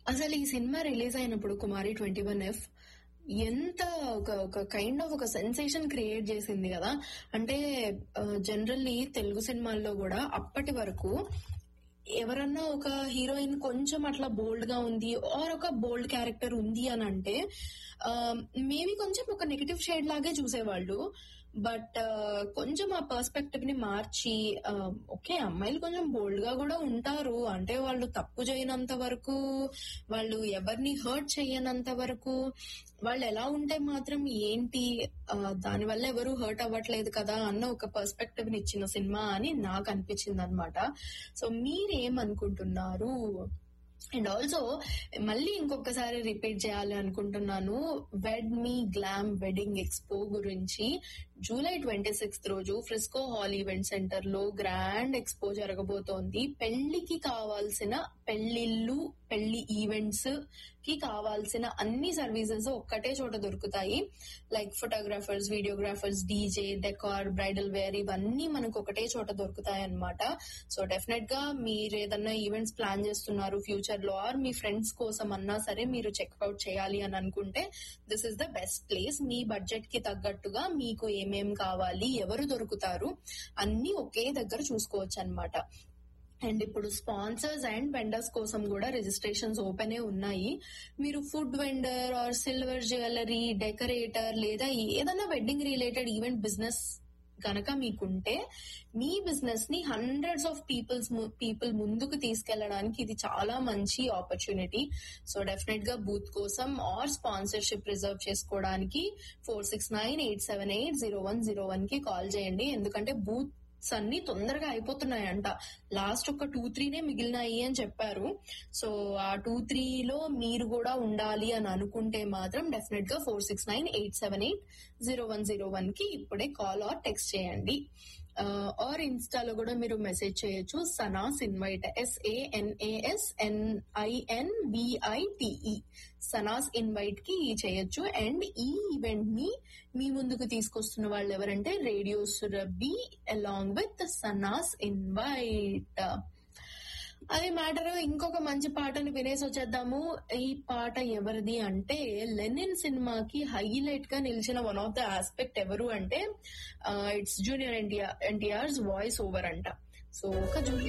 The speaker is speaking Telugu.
అసలు ఈ సినిమా రిలీజ్ అయినప్పుడు కుమారి ట్వంటీ వన్ ఎఫ్ ఎంత ఒక ఒక కైండ్ ఆఫ్ ఒక సెన్సేషన్ క్రియేట్ చేసింది కదా అంటే జనరల్లీ తెలుగు సినిమాల్లో కూడా అప్పటి వరకు ఎవరన్నా ఒక హీరోయిన్ కొంచెం అట్లా బోల్డ్ గా ఉంది ఆర్ ఒక బోల్డ్ క్యారెక్టర్ ఉంది అని అంటే మేబీ కొంచెం ఒక నెగటివ్ షేడ్ లాగే చూసేవాళ్ళు బట్ కొంచెం ఆ పర్స్పెక్టివ్ ని మార్చి ఓకే అమ్మాయిలు కొంచెం బోల్డ్ గా కూడా ఉంటారు అంటే వాళ్ళు తప్పు చేయనంత వరకు వాళ్ళు ఎవరిని హర్ట్ చేయనంత వరకు వాళ్ళు ఎలా ఉంటే మాత్రం ఏంటి దాని వల్ల ఎవరు హర్ట్ అవ్వట్లేదు కదా అన్న ఒక పర్స్పెక్టివ్ ని ఇచ్చిన సినిమా అని నాకు అనిపించింది అనమాట సో మీరేమనుకుంటున్నారు అండ్ ఆల్సో మళ్ళీ ఇంకొకసారి రిపీట్ చేయాలి అనుకుంటున్నాను Wed Me Glam wedding expo గురించి జూలై ట్వంటీ సిక్స్త్ రోజు ఫ్రిస్కో హాల్ ఈవెంట్ సెంటర్ లో గ్రాండ్ ఎక్స్పో జరగబోతోంది పెళ్లికి కావాల్సిన పెళ్లిళ్ళు పెళ్లి ఈవెంట్స్ కి కావాల్సిన అన్ని సర్వీసెస్ ఒక్కటే చోట దొరుకుతాయి like photographers videographers DJ decor bridal wear ఇవన్నీ మనకు ఒకటే చోట దొరుకుతాయి అనమాట సో డెఫినెట్ గా మీరు ఏదన్నా ఈవెంట్స్ ప్లాన్ చేస్తున్నారు ఫ్యూచర్ లో ఆర్ మీ ఫ్రెండ్స్ కోసం అన్నా సరే మీరు చెక్అవుట్ చేయాలి అని అనుకుంటే this is the best place మీ బడ్జెట్ కి తగ్గట్టుగా మీకు ఏమేం కావాలి ఎవరు దొరుకుతారు అన్ని ఒకే దగ్గర చూసుకోవచ్చు అనమాట అండ్ ఇప్పుడు స్పాన్సర్స్ అండ్ వెండర్స్ కోసం కూడా రిజిస్ట్రేషన్స్ ఓపెన్ ఉన్నాయి మీరు food vendor or silver jewellery decorator లేదా ఏదైనా వెడ్డింగ్ రిలేటెడ్ ఈవెంట్ బిజినెస్ గనక మీకుంటే మీ బిజినెస్ ని హండ్రెడ్స్ ఆఫ్ పీపుల్స్ పీపుల్ ముందుకు తీసుకెళ్లడానికి ఇది చాలా మంచి ఆపర్చునిటీ సో డెఫినెట్ గా బూత్ కోసం ఆర్ స్పాన్సర్షిప్ రిజర్వ్ చేసుకోవడానికి four six nine eight seven eight zero one zero one కి కాల్ చేయండి ఎందుకంటే బూత్ అన్ని తొందరగా అయిపోతున్నాయంట లాస్ట్ ఒక టూ త్రీనే మిగిలినాయి అని చెప్పారు సో ఆ టూ త్రీలో మీరు కూడా ఉండాలి అని అనుకుంటే మాత్రం డెఫినెట్ గా four six nine eight seven eight zero one zero one కి ఇప్పుడే కాల్ ఆర్ టెక్స్ట్ చేయండి ఆర్ ఇన్స్టాలో కూడా మీరు మెసేజ్ చేయొచ్చు Sanas invite S A N A S N I N B I T E Sanas invite కి చేయొచ్చు అండ్ ఈ ఈవెంట్ ని మీ ముందుకు తీసుకొస్తున్న వాళ్ళు ఎవరంటే radio Surabhi along with Sanas invite అది మ్యాటర్ ఇంకొక మంచి పాటని వినేసి వచ్చేద్దాము ఈ పాట ఎవరిది అంటే లెనిన్ సినిమాకి హైలైట్ గా నిలిచిన వన్ ఆఫ్ ద ఆస్పెక్ట్ ఎవరు అంటే it's junior NTR NTR's voice over అంట సో ఒక జూనియర్